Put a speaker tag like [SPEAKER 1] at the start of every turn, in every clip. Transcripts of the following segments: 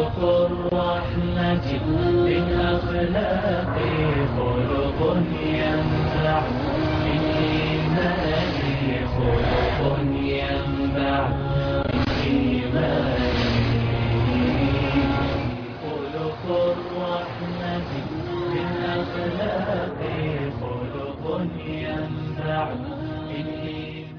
[SPEAKER 1] خلق الرحمة من أخلاقي خلق ينبع من إيماني خلق ينبع من إيماني خلق الرحمة من أخلاقي خلق ينبع من إيماني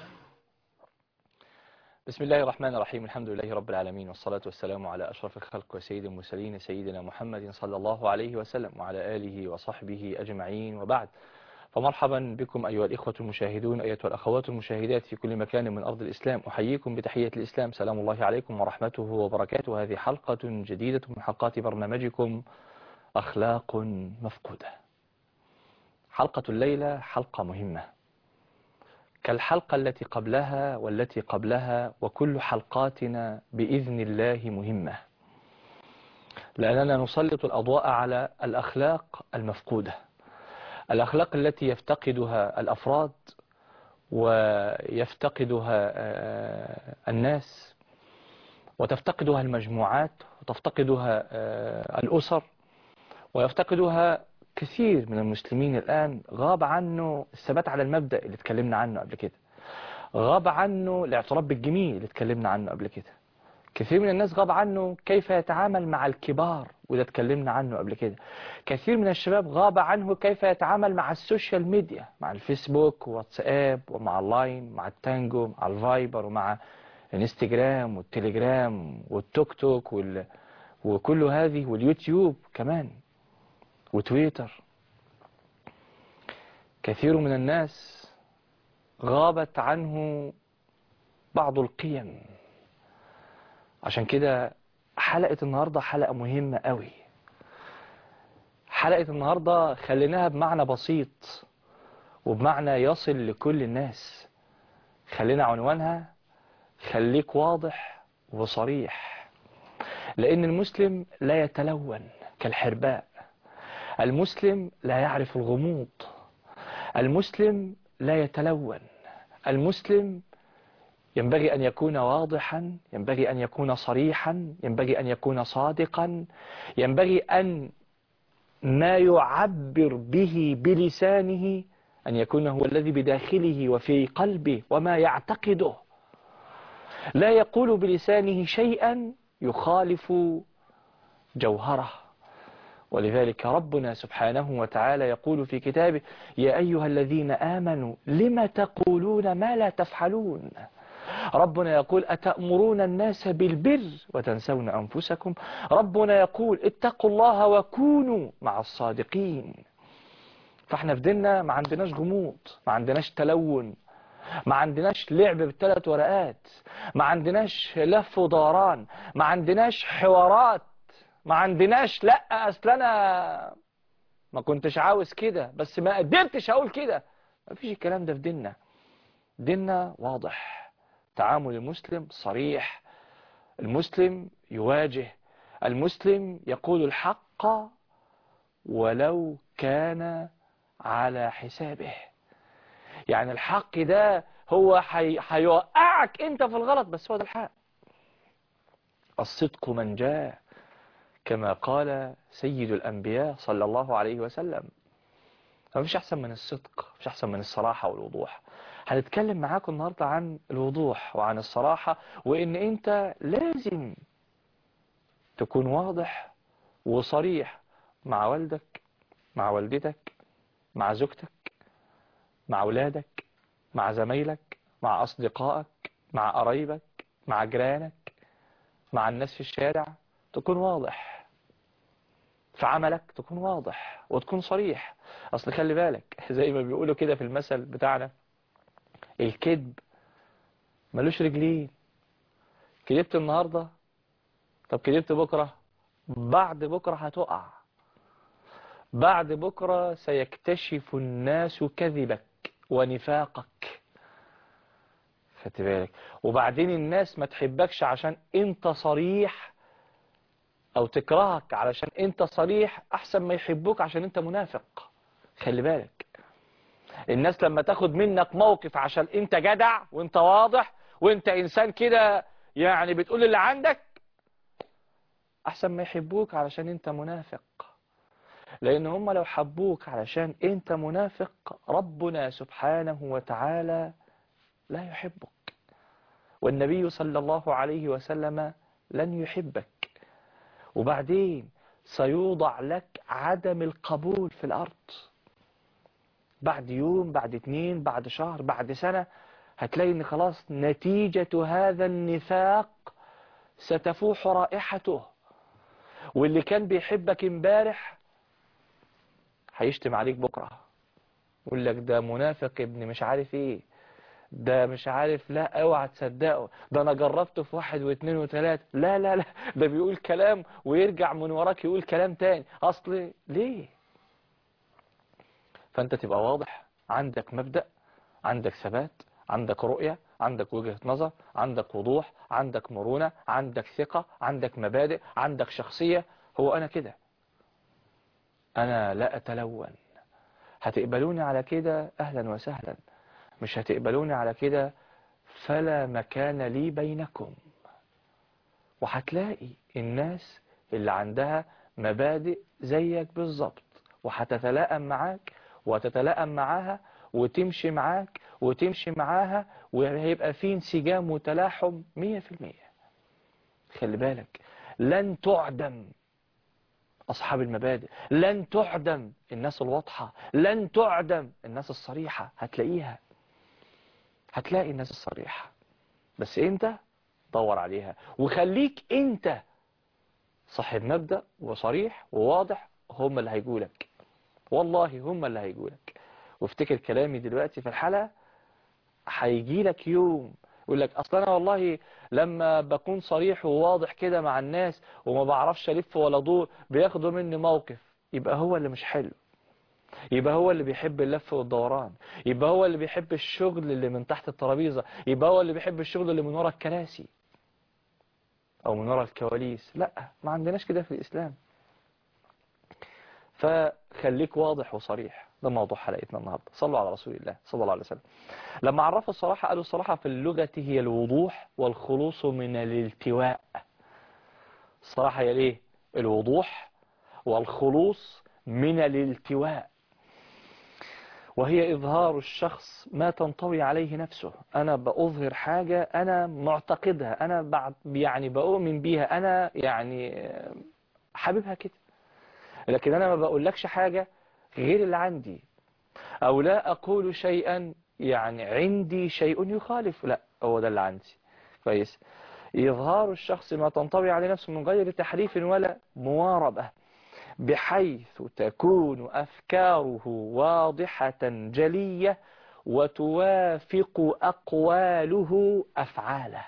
[SPEAKER 2] بسم الله الرحمن الرحيم الحمد لله رب العالمين والصلاة والسلام على أشرف الخلق وسيد المرسلين سيدنا محمد صلى الله عليه وسلم وعلى آله وصحبه أجمعين وبعد فمرحبا بكم أيها الإخوة المشاهدون أيها الأخوات المشاهدات في كل مكان من أرض الإسلام أحييكم بتحية الإسلام سلام الله عليكم ورحمته وبركاته هذه حلقة جديدة من حلقات برنامجكم أخلاق مفقودة حلقة الليلة حلقة مهمة كالحلقة التي قبلها والتي قبلها وكل حلقاتنا بإذن الله مهمة لأننا نسلط الأضواء على الأخلاق المفقودة الأخلاق التي يفتقدها الأفراد ويفتقدها آه، الناس وتفتقدها المجموعات وتفتقدها آه، الأسر ويفتقدها كثير من المسلمين الآن غاب عنه الثبات على المبدأ اللي اتكلمنا عنه قبل كده غاب عنه الاعتراف بالجميل اللي اتكلمنا عنه قبل كده كثير من الناس غاب عنه كيف يتعامل مع الكبار وده اتكلمنا عنه قبل كده كثير من الشباب غاب عنه كيف يتعامل مع السوشيال ميديا مع الفيسبوك وواتساب ومع اللاين مع التانجو مع الفايبر ومع الانستجرام والتليجرام والتوك توك وال... وكل هذه واليوتيوب كمان وتويتر كثير من الناس غابت عنه بعض القيم عشان كده حلقة النهاردة حلقة مهمة قوي حلقة النهاردة خليناها بمعنى بسيط وبمعنى يصل لكل الناس خلينا عنوانها خليك واضح وصريح لأن المسلم لا يتلون كالحرباء المسلم لا يعرف الغموض المسلم لا يتلون المسلم ينبغي أن يكون واضحا ينبغي أن يكون صريحا ينبغي أن يكون صادقا ينبغي أن ما يعبر به بلسانه أن يكون هو الذي بداخله وفي قلبه وما يعتقده لا يقول بلسانه شيئا يخالف جوهره ولذلك ربنا سبحانه وتعالى يقول في كتابه يا أيها الذين آمنوا لم تقولون ما لا تفعلون ربنا يقول أتأمرون الناس بالبر وتنسون أنفسكم ربنا يقول اتقوا الله وكونوا مع الصادقين فاحنا في ديننا ما عندناش غموض ما عندناش تلون ما عندناش لعب بالثلاث ورقات ما عندناش لف ودوران ما عندناش حوارات ما عندناش لا اصل انا ما كنتش عاوز كده بس ما قدرتش اقول كده ما فيش الكلام ده في ديننا ديننا واضح تعامل المسلم صريح المسلم يواجه المسلم يقول الحق ولو كان على حسابه يعني الحق ده هو حي... هيوقعك انت في الغلط بس هو ده الحق الصدق من جاء كما قال سيد الأنبياء صلى الله عليه وسلم فمش أحسن من الصدق مش أحسن من الصراحة والوضوح هنتكلم معاكم النهاردة عن الوضوح وعن الصراحة وإن أنت لازم تكون واضح وصريح مع والدك مع والدتك مع زوجتك مع أولادك مع زمايلك مع أصدقائك مع قرايبك مع جيرانك مع الناس في الشارع تكون واضح في عملك تكون واضح وتكون صريح أصل خلي بالك زي ما بيقولوا كده في المثل بتاعنا الكذب ملوش رجلين كذبت النهاردة طب كذبت بكرة بعد بكرة هتقع بعد بكرة سيكتشف الناس كذبك ونفاقك خدت بالك وبعدين الناس ما تحبكش عشان انت صريح او تكرهك علشان انت صريح احسن ما يحبوك عشان انت منافق خلي بالك الناس لما تاخد منك موقف عشان انت جدع وانت واضح وانت انسان كده يعني بتقول اللي عندك احسن ما يحبوك علشان انت منافق لان هم لو حبوك علشان انت منافق ربنا سبحانه وتعالى لا يحبك والنبي صلى الله عليه وسلم لن يحبك وبعدين سيوضع لك عدم القبول في الأرض بعد يوم بعد اتنين بعد شهر بعد سنة هتلاقي ان خلاص نتيجة هذا النفاق ستفوح رائحته واللي كان بيحبك امبارح هيشتم عليك بكرة يقول لك ده منافق ابن مش عارف ايه ده مش عارف لا اوعى تصدقه ده انا جربته في واحد واثنين وثلاثة لا لا لا ده بيقول كلام ويرجع من وراك يقول كلام تاني اصل ليه فانت تبقى واضح عندك مبدأ عندك ثبات عندك رؤية عندك وجهة نظر عندك وضوح عندك مرونة عندك ثقة عندك مبادئ عندك شخصية هو انا كده انا لا اتلون هتقبلوني على كده اهلا وسهلا مش هتقبلوني على كده فلا مكان لي بينكم وهتلاقي الناس اللي عندها مبادئ زيك بالظبط وهتتلائم معاك وتتلائم معاها وتمشي معاك وتمشي معاها وهيبقى في انسجام وتلاحم مية في المية خلي بالك لن تعدم أصحاب المبادئ لن تعدم الناس الواضحة لن تعدم الناس الصريحة هتلاقيها هتلاقي الناس الصريحة بس انت دور عليها وخليك انت صاحب مبدأ وصريح وواضح هم اللي هيقولك والله هم اللي هيقولك وافتكر كلامي دلوقتي في الحلقة هيجي لك يوم يقول لك اصلا انا والله لما بكون صريح وواضح كده مع الناس وما بعرفش الف ولا دور بياخدوا مني موقف يبقى هو اللي مش حلو يبقى هو اللي بيحب اللف والدوران يبقى هو اللي بيحب الشغل اللي من تحت الترابيزة يبقى هو اللي بيحب الشغل اللي من ورا الكراسي او من ورا الكواليس لا ما عندناش كده في الاسلام فخليك واضح وصريح ده موضوع حلقتنا النهاردة صلوا على رسول الله صلى الله عليه وسلم لما عرفوا الصراحة قالوا الصراحة في اللغة هي الوضوح والخلوص من الالتواء الصراحة هي ليه الوضوح والخلوص من الالتواء وهي إظهار الشخص ما تنطوي عليه نفسه أنا بأظهر حاجة أنا معتقدها أنا بعد يعني بؤمن بيها أنا يعني حاببها كده لكن أنا ما بقولكش حاجة غير اللي عندي أو لا أقول شيئا يعني عندي شيء يخالف لا هو ده اللي عندي كويس إظهار الشخص ما تنطوي عليه نفسه من غير تحريف ولا مواربة بحيث تكون أفكاره واضحة جلية وتوافق أقواله أفعاله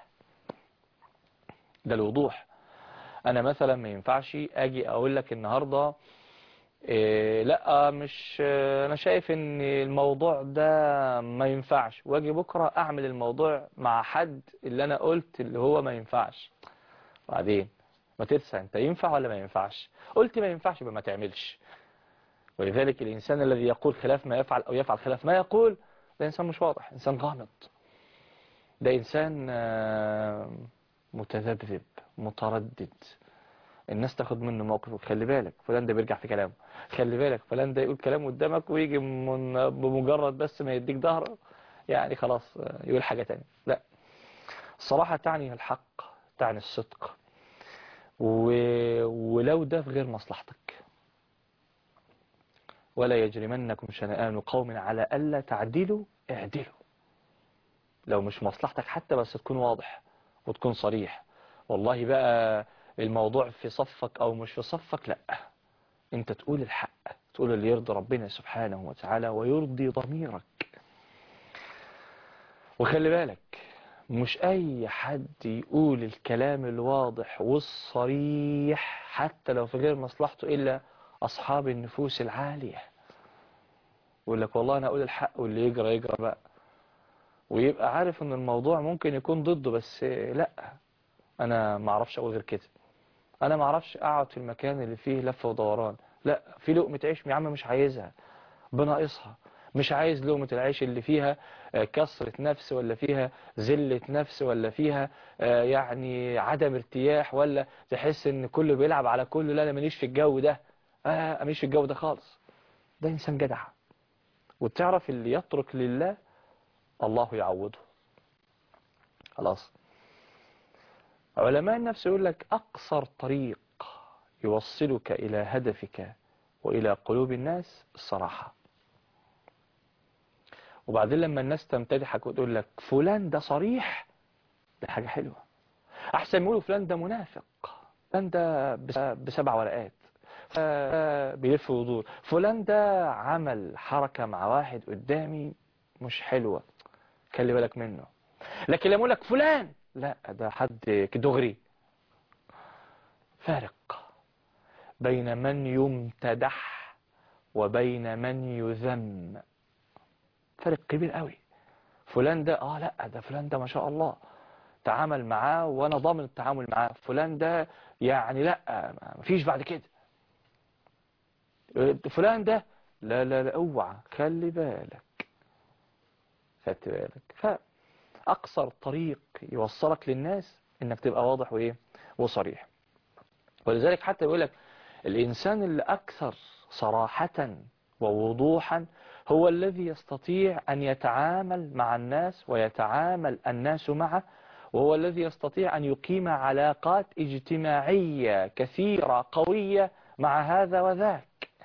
[SPEAKER 2] ده الوضوح أنا مثلا ما ينفعش أجي أقول لك النهاردة إيه لا مش أنا شايف إن الموضوع ده ما ينفعش وأجي بكرة أعمل الموضوع مع حد اللي أنا قلت اللي هو ما ينفعش بعدين ما ترسى انت ينفع ولا ما ينفعش قلت ما ينفعش يبقى ما تعملش ولذلك الإنسان الذي يقول خلاف ما يفعل أو يفعل خلاف ما يقول ده إنسان مش واضح إنسان غامض ده إنسان متذبذب متردد الناس تاخد منه موقف خلي بالك فلان ده بيرجع في كلامه خلي بالك فلان ده يقول كلام قدامك ويجي من بمجرد بس ما يديك ظهره يعني خلاص يقول حاجة تانية لا الصراحة تعني الحق تعني الصدق و... ولو ده في غير مصلحتك ولا يجرمنكم شنآن قوم على ألا تعدلوا اعدلوا لو مش مصلحتك حتى بس تكون واضح وتكون صريح والله بقى الموضوع في صفك أو مش في صفك لا انت تقول الحق تقول اللي يرضي ربنا سبحانه وتعالى ويرضي ضميرك وخلي بالك مش أي حد يقول الكلام الواضح والصريح حتى لو في غير مصلحته إلا أصحاب النفوس العالية يقول لك والله أنا أقول الحق واللي يجرى يجرى بقى ويبقى عارف ان الموضوع ممكن يكون ضده بس لا انا ما اعرفش اقول غير كده انا ما اعرفش اقعد في المكان اللي فيه لف ودوران لا في لقمة عيش يا عم مش عايزها بناقصها مش عايز لقمة العيش اللي فيها آه، كسرة نفس ولا فيها ذلة نفس ولا فيها آه، يعني عدم ارتياح ولا تحس ان كله بيلعب على كله لا انا ماليش في الجو ده اه ماليش في الجو ده خالص ده انسان جدع وتعرف اللي يترك لله الله يعوضه خلاص علماء النفس يقول لك أقصر طريق يوصلك إلى هدفك وإلى قلوب الناس الصراحة وبعدين لما الناس تمتدحك وتقول لك فلان ده صريح ده حاجة حلوة أحسن ما يقولوا فلان ده منافق فلان ده بس- بسبع ورقات ف- بيلف ويدور فلان ده عمل حركة مع واحد قدامي مش حلوة خلي بالك منه لكن لما يقول لك فلان لا ده حد دغري فارق بين من يمتدح وبين من يذم فرق كبير قوي فلان ده اه لا ده فلان ده ما شاء الله تعامل معاه وانا ضامن التعامل معاه فلان ده يعني لا مفيش بعد كده فلان ده لا لا لا اوعى خلي بالك خدت بالك فاقصر طريق يوصلك للناس انك تبقى واضح وايه وصريح ولذلك حتى يقول لك الانسان اللي اكثر صراحة ووضوحا هو الذي يستطيع ان يتعامل مع الناس ويتعامل الناس معه وهو الذي يستطيع ان يقيم علاقات اجتماعية كثيرة قوية مع هذا وذاك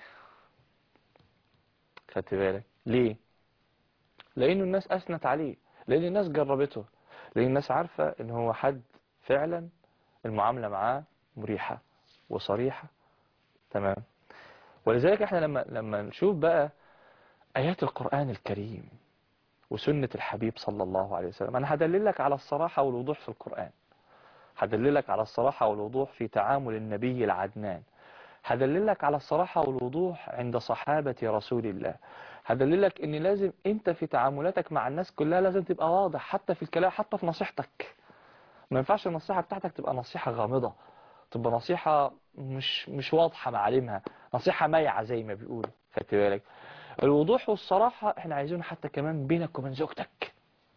[SPEAKER 2] خدت بالك ليه لانه الناس اثنت عليه لان الناس جربته لان الناس عارفة ان هو حد فعلا المعاملة معاه مريحة وصريحة تمام ولذلك احنا لما لما نشوف بقى ايات القرآن الكريم وسنة الحبيب صلى الله عليه وسلم انا هدللك على الصراحة والوضوح في القرآن هدللك على الصراحة والوضوح في تعامل النبي العدنان هدللك على الصراحة والوضوح عند صحابة رسول الله هدللك ان لازم انت في تعاملاتك مع الناس كلها لازم تبقى واضح حتى في الكلام حتى في نصيحتك ما ينفعش النصيحة بتاعتك تبقى نصيحة غامضة تبقى نصيحة مش مش واضحة معالمها نصيحة مايعة زي ما بيقولوا خدت بالك الوضوح والصراحة احنا عايزينه حتى كمان بينك وبين زوجتك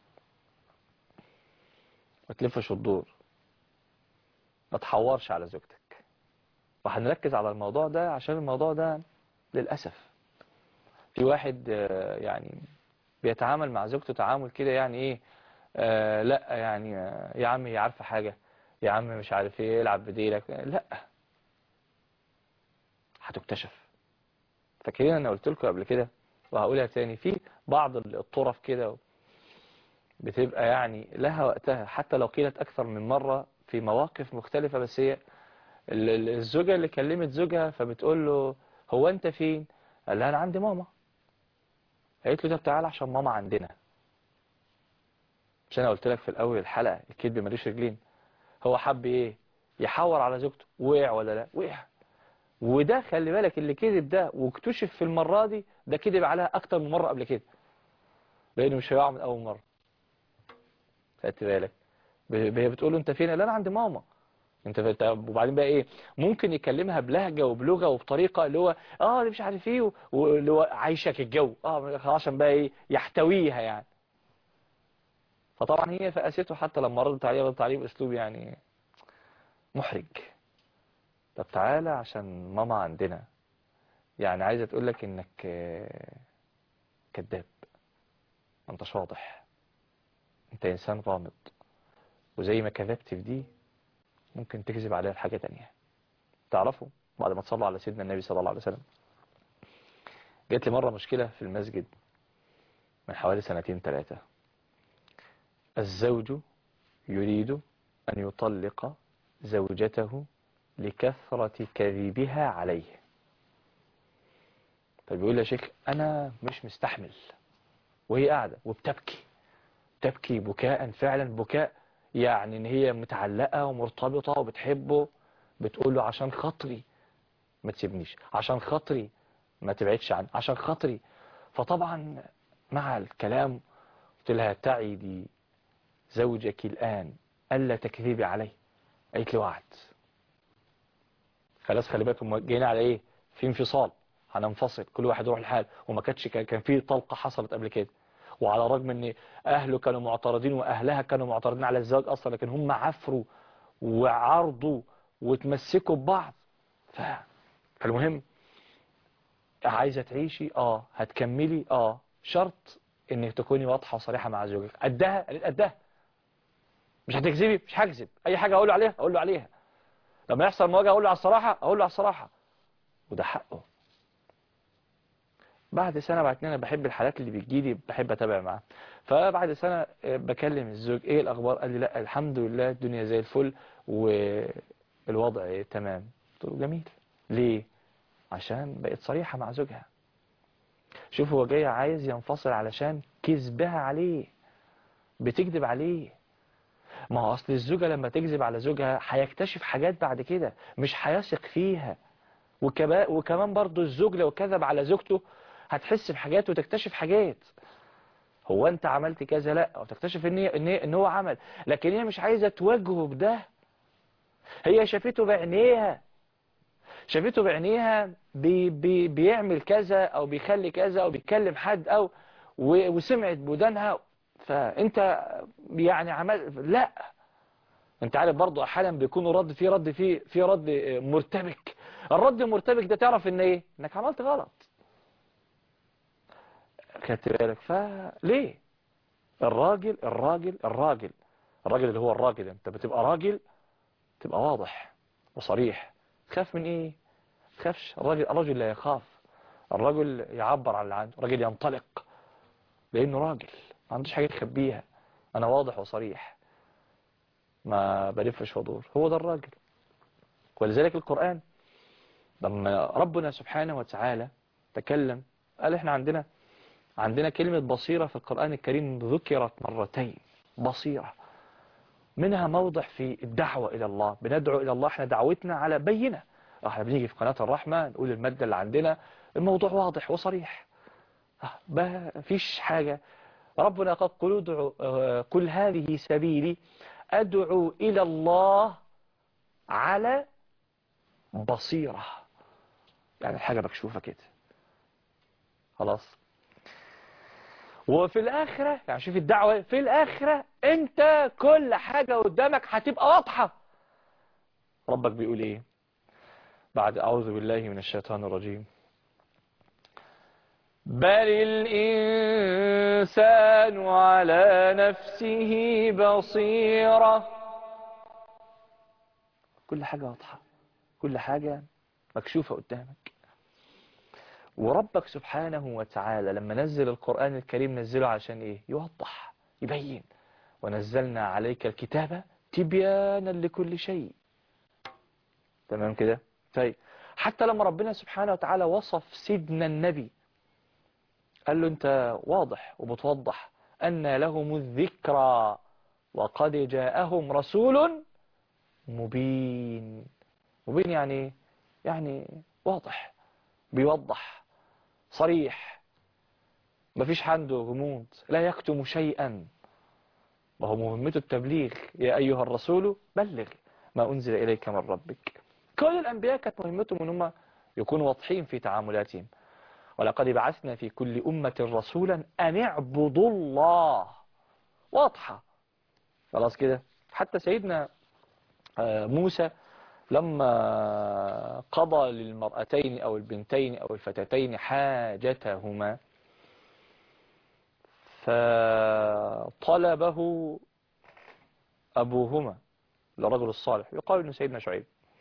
[SPEAKER 2] ما تلفش وتدور ما تحورش على زوجتك وهنركز على الموضوع ده عشان الموضوع ده للأسف في واحد آه، يعني بيتعامل مع زوجته تعامل كده يعني ايه آه لا يعني آه يا عم هي عارفة حاجة يا عم مش عارف ايه العب بديلك لا هتكتشف فاكرين انا قلت لكم قبل كده وهقولها تاني في بعض الطرف كده بتبقى يعني لها وقتها حتى لو قيلت اكثر من مرة في مواقف مختلفة بس هي ال- ال- الزوجة اللي كلمت زوجها فبتقول له هو انت فين قال لها انا عندي ماما قالت له طب تعالى عشان ماما عندنا مش انا قلت لك في الاول الحلقة الكذب ملوش رجلين هو حب ايه يحور على زوجته وقع ولا لا وقع وده خلي بالك اللي كذب ده واكتشف في المرة دي ده كذب عليها اكتر من مرة قبل كده لانه مش هيقع من اول مرة خدت بالك ب- هي بتقول له انت فين لا انا عند ماما انت فت- وبعدين بقى ايه ممكن يكلمها بلهجة وبلغة وبطريقة اللي هو اه اللي مش عارف ايه و- واللي هو عايشك الجو اه خلاص عشان بقى ايه يحتويها يعني فطبعا هي فقسته حتى لما ردت عليه ردت عليه باسلوب يعني محرج طب تعالى عشان ماما عندنا يعني عايزة تقول لك انك آه، كذاب ما انتش واضح انت انسان غامض وزي ما كذبت في دي ممكن تكذب عليها في حاجة تانية تعرفوا بعد ما تصلوا على سيدنا النبي صلى الله عليه وسلم جات لي مرة مشكلة في المسجد من حوالي سنتين ثلاثة الزوج يريد أن يطلق زوجته لكثرة كذبها عليه فبيقول لي يا شيخ أنا مش مستحمل وهي قاعدة وبتبكي تبكي بكاء فعلا بكاء يعني ان هي متعلقة ومرتبطة وبتحبه بتقول له عشان خاطري ما تسيبنيش عشان خاطري ما تبعدش عني عشان خاطري فطبعا مع الكلام قلت لها تعدي زوجك الآن ألا تكذبي عليه قالت لي وعد خلاص خلي بالكم جايين على ايه في انفصال هننفصل كل واحد يروح لحاله وما كانتش كان في طلقة حصلت قبل كده وعلى الرغم ان اهله كانوا معترضين واهلها كانوا معترضين على الزواج اصلا لكن هم عفروا وعرضوا وتمسكوا ببعض ف... فالمهم عايزة تعيشي اه هتكملي اه شرط انك تكوني واضحة وصريحة مع زوجك قدها قالت قدها مش هتكذبي مش هكذب اي حاجة اقول له عليها اقول له عليها لما يحصل مواجهة اقول له على الصراحة اقول له على الصراحة وده حقه بعد سنة بعد اتنين انا بحب الحالات اللي بتجيلي بحب اتابع معاها فبعد سنة بكلم الزوج ايه الاخبار قال لي لا الحمد لله الدنيا زي الفل والوضع تمام قلت له جميل ليه عشان بقت صريحة مع زوجها شوف هو جاي عايز ينفصل علشان كذبها عليه بتكذب عليه ما هو اصل الزوجة لما تكذب على زوجها هيكتشف حاجات بعد كده مش هيثق فيها وكما وكمان برضو الزوج لو كذب على زوجته هتحس بحاجات وتكتشف حاجات هو انت عملت كذا لا وتكتشف ان ان ان هو عمل لكن هي مش عايزه تواجهه بده هي شافته بعينيها شافته بعينيها بي بي بيعمل كذا او بيخلي كذا او بيتكلم حد او وسمعت بودانها فانت يعني عمل لا انت عارف برضه احيانا بيكون رد في رد في في رد مرتبك الرد المرتبك ده تعرف ان ايه انك عملت غلط خدت بالك فليه الراجل الراجل الراجل الراجل اللي هو الراجل انت بتبقى راجل تبقى واضح وصريح تخاف من ايه تخافش الراجل الرجل لا يخاف الرجل يعبر عن اللي عنده الراجل ينطلق لانه راجل ما عندوش حاجه يخبيها انا واضح وصريح ما بلفش ودور هو ده الراجل ولذلك القرآن لما ربنا سبحانه وتعالى تكلم قال احنا عندنا عندنا كلمة بصيرة في القرآن الكريم ذكرت مرتين بصيرة منها موضع في الدعوة إلى الله بندعو إلى الله احنا دعوتنا على بينة احنا بنيجي في قناة الرحمة نقول المادة اللي عندنا الموضوع واضح وصريح ما فيش حاجة ربنا قد قل ادعو كل هذه سبيلي أدعو إلى الله على بصيرة يعني الحاجة مكشوفة كده خلاص وفي الآخرة يعني شوف الدعوة في الآخرة انت كل حاجة قدامك هتبقى واضحة ربك بيقول ايه بعد أعوذ بالله من الشيطان الرجيم بل الإنسان على نفسه بصيرة كل حاجة واضحة كل حاجة مكشوفة قدامك وربك سبحانه وتعالى لما نزل القرآن الكريم نزله عشان ايه يوضح يبين ونزلنا عليك الكتابة تبيانا لكل شيء تمام كده طيب حتى لما ربنا سبحانه وتعالى وصف سيدنا النبي قال له انت واضح وبتوضح أن لهم الذكرى وقد جاءهم رسول مبين مبين يعني يعني واضح بيوضح صريح مفيش عنده غموض لا يكتم شيئا وهو مهمته التبليغ يا أيها الرسول بلغ ما أنزل إليك من ربك كل الأنبياء كانت مهمتهم أن هم يكونوا واضحين في تعاملاتهم ولقد بعثنا في كل أمة رسولا أن اعبدوا الله واضحة خلاص كده حتى سيدنا موسى لما قضى للمرأتين أو البنتين أو الفتاتين حاجتهما فطلبه أبوهما لرجل الصالح يقال أنه سيدنا شعيب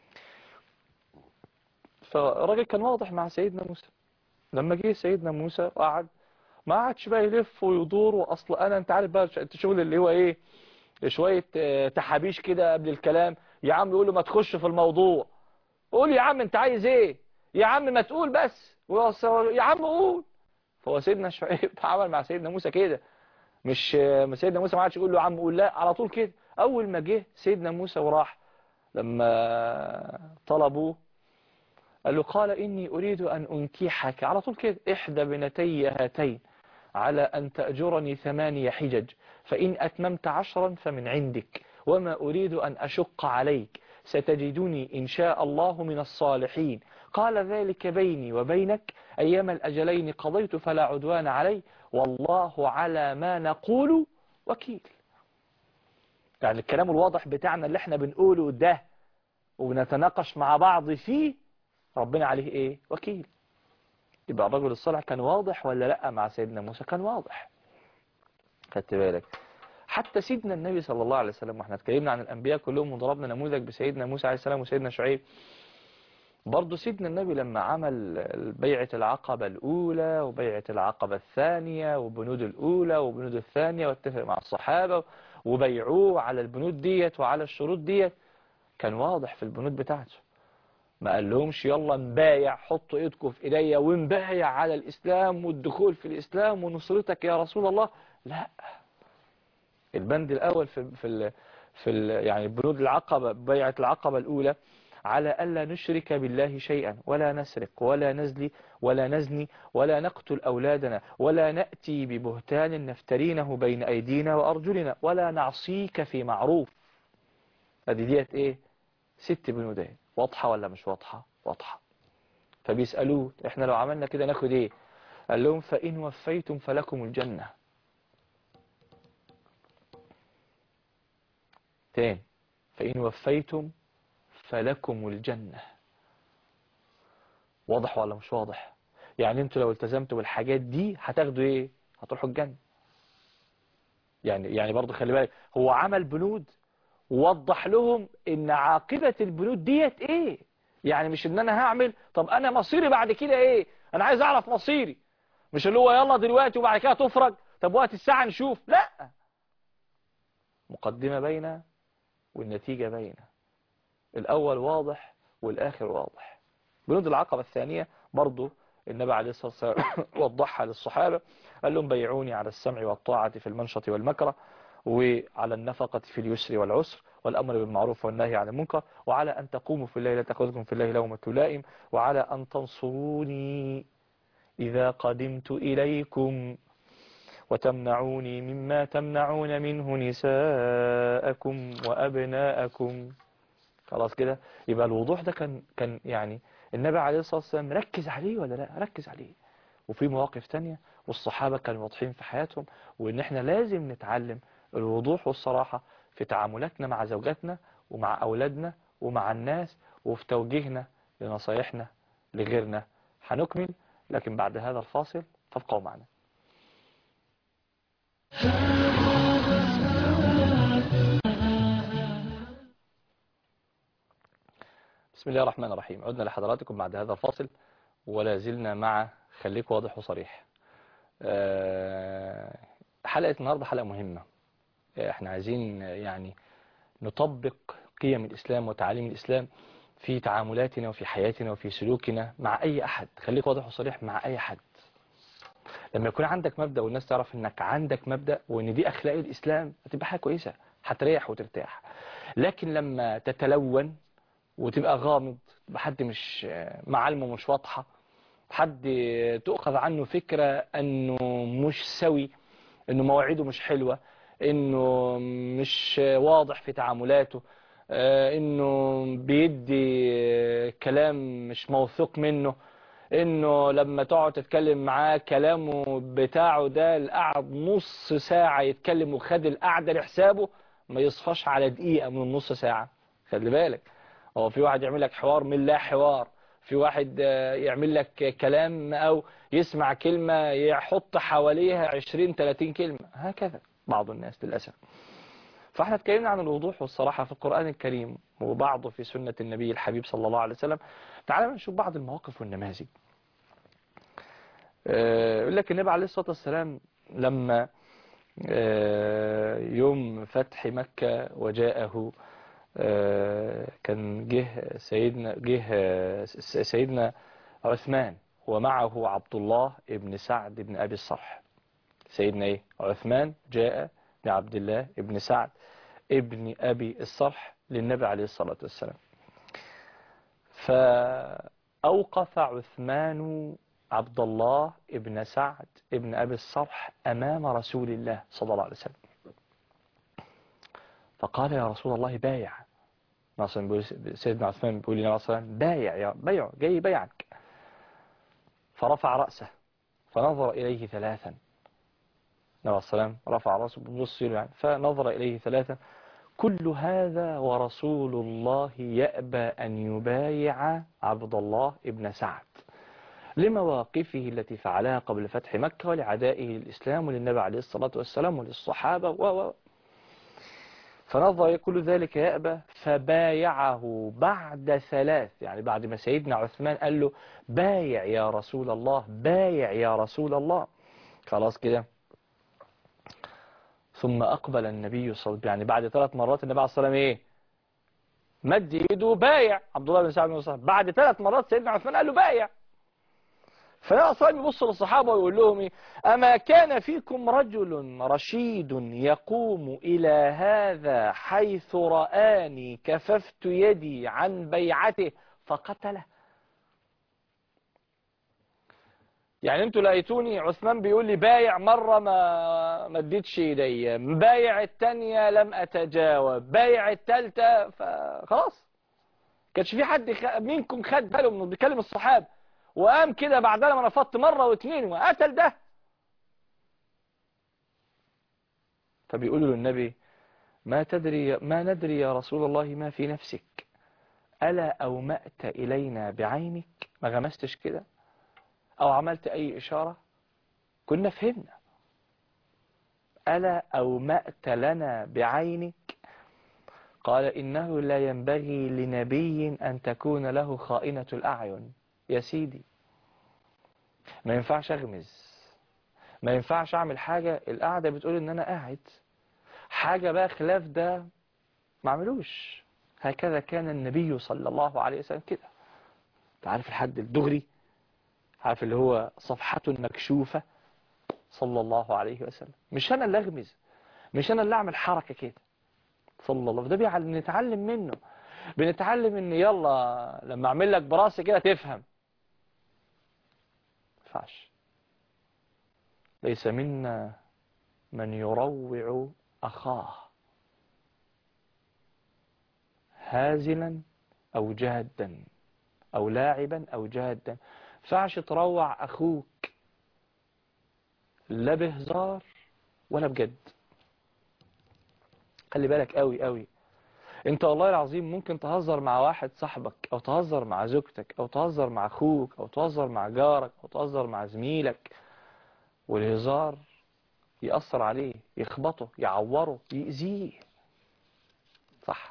[SPEAKER 2] فالراجل كان واضح مع سيدنا موسى لما جه سيدنا موسى وقعد ما قعدش بقى يلف ويدور واصل انا انت عارف بقى الشغل اللي هو ايه شويه تحابيش كده قبل الكلام يا عم يقول له ما تخش في الموضوع قول يا عم انت عايز ايه يا عم ما تقول بس يا عم قول فهو سيدنا شعيب عمل مع سيدنا موسى كده مش سيدنا موسى ما عادش يقول له يا عم قول لا على طول كده اول ما جه سيدنا موسى وراح لما طلبوه قال له قال إني أريد أن أنكحك على طول كده إحدى بنتي هاتين على أن تأجرني ثمانية حجج فإن أتممت عشرا فمن عندك وما أريد أن أشق عليك ستجدني إن شاء الله من الصالحين قال ذلك بيني وبينك أيام الأجلين قضيت فلا عدوان علي والله على ما نقول وكيل يعني الكلام الواضح بتاعنا اللي احنا بنقوله ده وبنتناقش مع بعض فيه ربنا عليه ايه وكيل يبقى الرجل الصالح كان واضح ولا لا مع سيدنا موسى كان واضح خدت بالك حتى سيدنا النبي صلى الله عليه وسلم واحنا اتكلمنا عن الانبياء كلهم وضربنا نموذج بسيدنا موسى عليه السلام وسيدنا شعيب برضه سيدنا النبي لما عمل بيعة العقبة الأولى وبيعة العقبة الثانية وبنود الأولى وبنود الثانية واتفق مع الصحابة وبيعوه على البنود ديت وعلى الشروط ديت كان واضح في البنود بتاعته ما قال لهمش يلا نبايع حطوا ايدكم في ايديا ونبايع على الاسلام والدخول في الاسلام ونصرتك يا رسول الله لا البند الاول في في ال في ال يعني بنود العقبه بيعه العقبه الاولى على الا نشرك بالله شيئا ولا نسرق ولا نزلي ولا نزني ولا نقتل اولادنا ولا ناتي ببهتان نفترينه بين ايدينا وارجلنا ولا نعصيك في معروف ادي ديت ايه ست بنودين واضحة ولا مش واضحة واضحة فبيسألوه احنا لو عملنا كده ناخد ايه قال لهم فإن وفيتم فلكم الجنة تاني فإن وفيتم فلكم الجنة واضح ولا مش واضح يعني انتوا لو التزمتوا بالحاجات دي هتاخدوا ايه هتروحوا الجنة يعني يعني برضه خلي بالك هو عمل بنود ووضح لهم ان عاقبة البنود ديت ايه يعني مش ان انا هعمل طب انا مصيري بعد كده ايه انا عايز اعرف مصيري مش اللي هو يلا دلوقتي وبعد كده تفرج طب وقت الساعة نشوف لا مقدمة باينة والنتيجة باينة الاول واضح والاخر واضح بنود العقبة الثانية برضو النبي عليه الصلاة والسلام وضحها للصحابة قال لهم بيعوني على السمع والطاعة في المنشط والمكره وعلى النفقة في اليسر والعسر والأمر بالمعروف والنهي عن المنكر وعلى أن تقوموا في الله لا تأخذكم في الله لومة لائم وعلى أن تنصروني إذا قدمت إليكم وتمنعوني مما تمنعون منه نساءكم وأبناءكم خلاص كده يبقى الوضوح ده كان كان يعني النبي عليه الصلاة والسلام ركز عليه ولا لا ركز عليه وفي مواقف تانية والصحابة كانوا واضحين في حياتهم وإن احنا لازم نتعلم الوضوح والصراحة في تعاملاتنا مع زوجاتنا ومع أولادنا ومع الناس وفي توجيهنا لنصايحنا لغيرنا هنكمل لكن بعد هذا الفاصل فابقوا معنا بسم الله الرحمن الرحيم عدنا لحضراتكم بعد هذا الفاصل ولا زلنا مع خليك واضح وصريح حلقة النهاردة حلقة مهمة احنا عايزين يعني نطبق قيم الإسلام وتعاليم الإسلام في تعاملاتنا وفي حياتنا وفي سلوكنا مع أي أحد خليك واضح وصريح مع أي حد لما يكون عندك مبدأ والناس تعرف انك عندك مبدأ وان دي أخلاق الإسلام هتبقى حاجة كويسة هتريح وترتاح لكن لما تتلون وتبقى غامض تبقى حد مش معالمه مش واضحة حد تؤخذ عنه فكرة انه مش سوي انه مواعيده مش حلوة انه مش واضح في تعاملاته انه بيدي كلام مش موثوق منه انه لما تقعد تتكلم معاه كلامه بتاعه ده القعد نص ساعة يتكلم وخد القعدة لحسابه ما يصفاش على دقيقة من النص ساعة خلي بالك هو في واحد يعمل لك حوار من لا حوار في واحد يعمل لك كلام او يسمع كلمة يحط حواليها 20 30 كلمة هكذا بعض الناس للأسف فاحنا اتكلمنا عن الوضوح والصراحة في القرآن الكريم وبعضه في سنة النبي الحبيب صلى الله عليه وسلم تعالوا نشوف بعض المواقف والنماذج يقول لك النبي عليه الصلاة والسلام لما يوم فتح مكة وجاءه كان جه سيدنا جه سيدنا عثمان ومعه عبد الله ابن سعد بن أبي الصرح سيدنا ايه عثمان جاء لعبد الله ابن سعد ابن أبي الصرح للنبي عليه الصلاة والسلام فأوقف عثمان عبد الله ابن سعد ابن أبي الصرح أمام رسول الله صلى الله عليه وسلم فقال يا رسول الله بايع مثلا بيقول سيدنا عثمان بيقول لنا مثلا بايع يا بيع جاي بيعك فرفع رأسه فنظر إليه ثلاثا النبي صلى الله عليه وسلم رفع رأسه بنص يعني فنظر إليه ثلاثا كل هذا ورسول الله يأبى أن يبايع عبد الله ابن سعد لمواقفه التي فعلها قبل فتح مكة ولعدائه للإسلام وللنبي عليه الصلاة والسلام وللصحابة و و فنظر كل ذلك يأبى فبايعه بعد ثلاث يعني بعد ما سيدنا عثمان قال له بايع يا رسول الله بايع يا رسول الله خلاص كده ثم أقبل النبي صلى الله عليه وسلم يعني بعد ثلاث مرات النبي عليه الصلاة والسلام إيه مد يده بايع عبد الله بن سعد بن وصحاب بعد ثلاث مرات سيدنا عثمان قال له بايع فالنبي عليه الصلاة والسلام يبص للصحابة ويقول لهم إيه أما كان فيكم رجل رشيد يقوم إلى هذا حيث رآني كففت يدي عن بيعته فقتله يعني انتوا لقيتوني عثمان بيقول لي بايع مرة ما ما اديتش ايديا بايع التانية لم اتجاوب بايع التالتة فخلاص كانش في حد خ... منكم خد باله من بيكلم الصحابة وقام كده بعدها ما رفضت مرة واثنين وقتل ده فبيقولوا للنبي ما تدري ما ندري يا رسول الله ما في نفسك ألا أومأت إلينا بعينك ما غمستش كده أو عملت أي إشارة كنا فهمنا ألا أومأت لنا بعينك قال إنه لا ينبغي لنبي أن تكون له خائنة الأعين يا سيدي ما ينفعش أغمز ما ينفعش أعمل حاجة القعدة بتقول إن أنا قاعد حاجة بقى خلاف ده ما عملوش هكذا كان النبي صلى الله عليه وسلم كده تعرف الحد الدغري عارف اللي هو صفحة مكشوفة صلى الله عليه وسلم مش أنا اللي أغمز مش أنا اللي أعمل حركة كده صلى الله ده بيعلم بنتعلم منه بنتعلم ان يلا لما اعمل لك براسي كده تفهم ينفعش ليس منا من يروع أخاه هازلا أو جادا أو لاعبا أو جادا فعش تروع أخوك لا بهزار ولا بجد خلي بالك قوي قوي انت والله العظيم ممكن تهزر مع واحد صاحبك او تهزر مع زوجتك او تهزر مع اخوك او تهزر مع جارك او تهزر مع زميلك والهزار يأثر عليه يخبطه يعوره يأذيه صح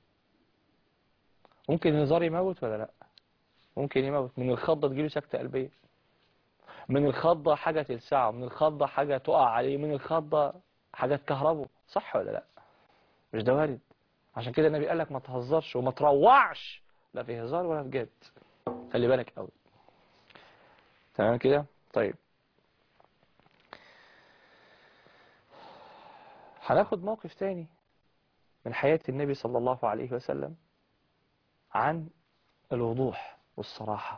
[SPEAKER 2] ممكن الهزار يموت ولا لا ممكن يموت من الخضة تجيله سكتة قلبية من الخضة حاجة تلسعه من الخضة حاجة تقع عليه من الخضة حاجة تكهربه صح ولا لا مش ده وارد عشان كده النبي قال لك ما تهزرش وما تروعش لا في هزار ولا في جد خلي بالك قوي تمام كده طيب هناخد موقف تاني من حياة النبي صلى الله عليه وسلم عن الوضوح والصراحة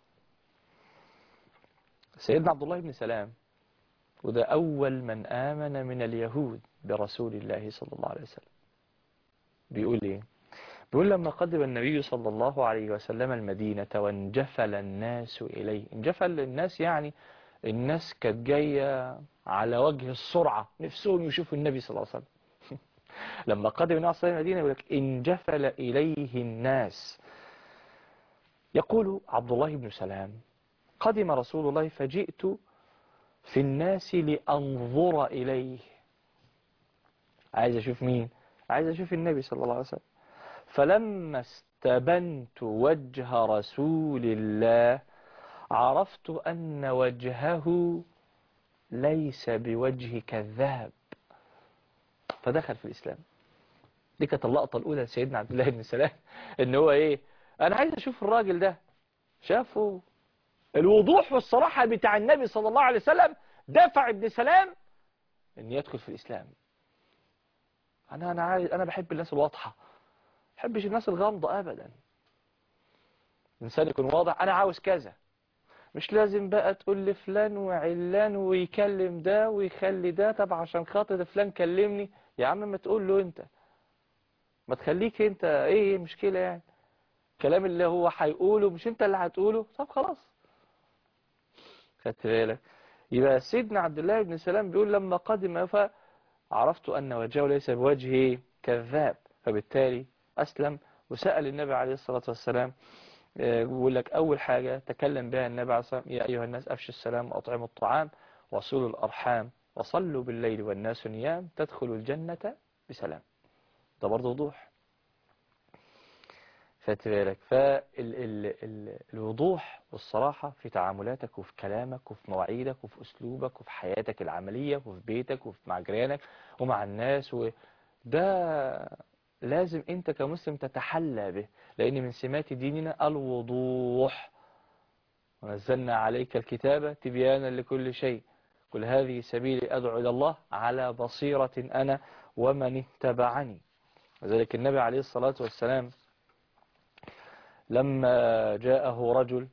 [SPEAKER 2] سيدنا عبد الله بن سلام وده أول من آمن من اليهود برسول الله صلى الله عليه وسلم بيقول ايه بيقول لما قدم النبي صلى الله عليه وسلم المدينة وانجفل الناس إليه انجفل الناس يعني الناس كانت جاية على وجه السرعة نفسهم يشوفوا النبي صلى الله عليه وسلم لما قدم النبي صلى الله عليه وسلم المدينة يقول لك انجفل إليه الناس يقول عبد الله بن سلام قدم رسول الله فجئت في الناس لأنظر إليه عايز أشوف مين عايز أشوف النبي صلى الله عليه وسلم فلما استبنت وجه رسول الله عرفت أن وجهه ليس بوجه كذاب فدخل في الإسلام دي كانت اللقطة الأولى لسيدنا عبد الله بن سلام إن هو إيه أنا عايز أشوف الراجل ده شافه الوضوح والصراحة بتاع النبي صلى الله عليه وسلم دفع ابن سلام إن يدخل في الإسلام انا انا عايز انا بحب الناس الواضحه ما بحبش الناس الغامضه ابدا الانسان يكون واضح انا عاوز كذا مش لازم بقى تقول لفلان وعلان ويكلم ده ويخلي ده طب عشان خاطر فلان كلمني يا عم ما تقول له انت ما تخليك انت ايه المشكلة يعني الكلام اللي هو هيقوله مش انت اللي هتقوله طب خلاص خدت بالك يبقى سيدنا عبد الله بن سلام بيقول لما قدم فعرفت أن وجهه ليس بوجه كذاب فبالتالي أسلم وسأل النبي عليه الصلاة والسلام آه، بيقول لك أول حاجة تكلم بها النبي عليه الصلاة والسلام يا أيها الناس أفشوا السلام وأطعموا الطعام وصلوا الأرحام وصلوا بالليل والناس نيام تدخلوا الجنة بسلام ده برضه وضوح خدت بالك فالوضوح والصراحة في تعاملاتك وفي كلامك وفي مواعيدك وفي أسلوبك وفي حياتك العملية وفي بيتك وفي مع جيرانك ومع الناس وده لازم أنت كمسلم تتحلى به لأن من سمات ديننا الوضوح ونزلنا عليك الكتاب تبيانا لكل شيء قل هذه سبيلي أدعو إلى الله على بصيرة أنا ومن اتبعني وذلك النبي عليه الصلاة والسلام لما جاءه رجل